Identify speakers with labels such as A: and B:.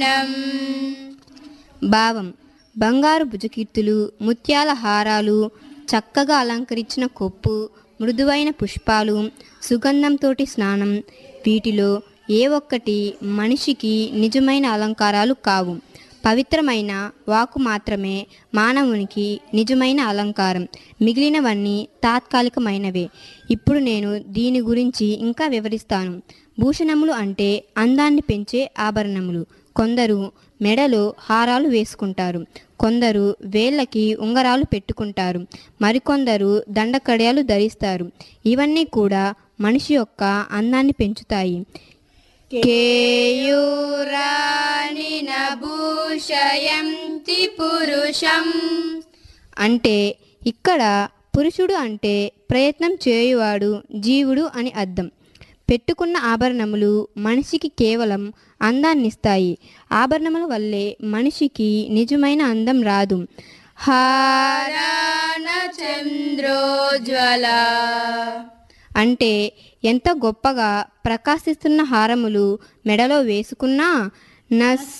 A: భావం బంగారు భుజకీర్తులు ముత్యాల హారాలు చక్కగా అలంకరించిన కొప్పు మృదువైన పుష్పాలు సుగంధంతోటి స్నానం వీటిలో ఏ ఒక్కటి మనిషికి నిజమైన అలంకారాలు కావు పవిత్రమైన వాకు మాత్రమే మానవునికి నిజమైన అలంకారం మిగిలినవన్నీ తాత్కాలికమైనవే ఇప్పుడు నేను దీని గురించి ఇంకా వివరిస్తాను భూషణములు అంటే అందాన్ని పెంచే ఆభరణములు కొందరు మెడలో హారాలు వేసుకుంటారు కొందరు వేళ్ళకి ఉంగరాలు పెట్టుకుంటారు మరికొందరు దండకడియాలు ధరిస్తారు ఇవన్నీ కూడా మనిషి యొక్క అందాన్ని పెంచుతాయి కేయూరాని నభూషయంతి పురుషం అంటే ఇక్కడ పురుషుడు అంటే ప్రయత్నం చేయువాడు జీవుడు అని అర్థం పెట్టుకున్న ఆభరణములు మనిషికి కేవలం అందాన్నిస్తాయి ఆభరణముల వల్లే మనిషికి నిజమైన అందం రాదు హారాన చంద్రోజ్వల అంటే ఎంత గొప్పగా ప్రకాశిస్తున్న హారములు మెడలో వేసుకున్నా నస్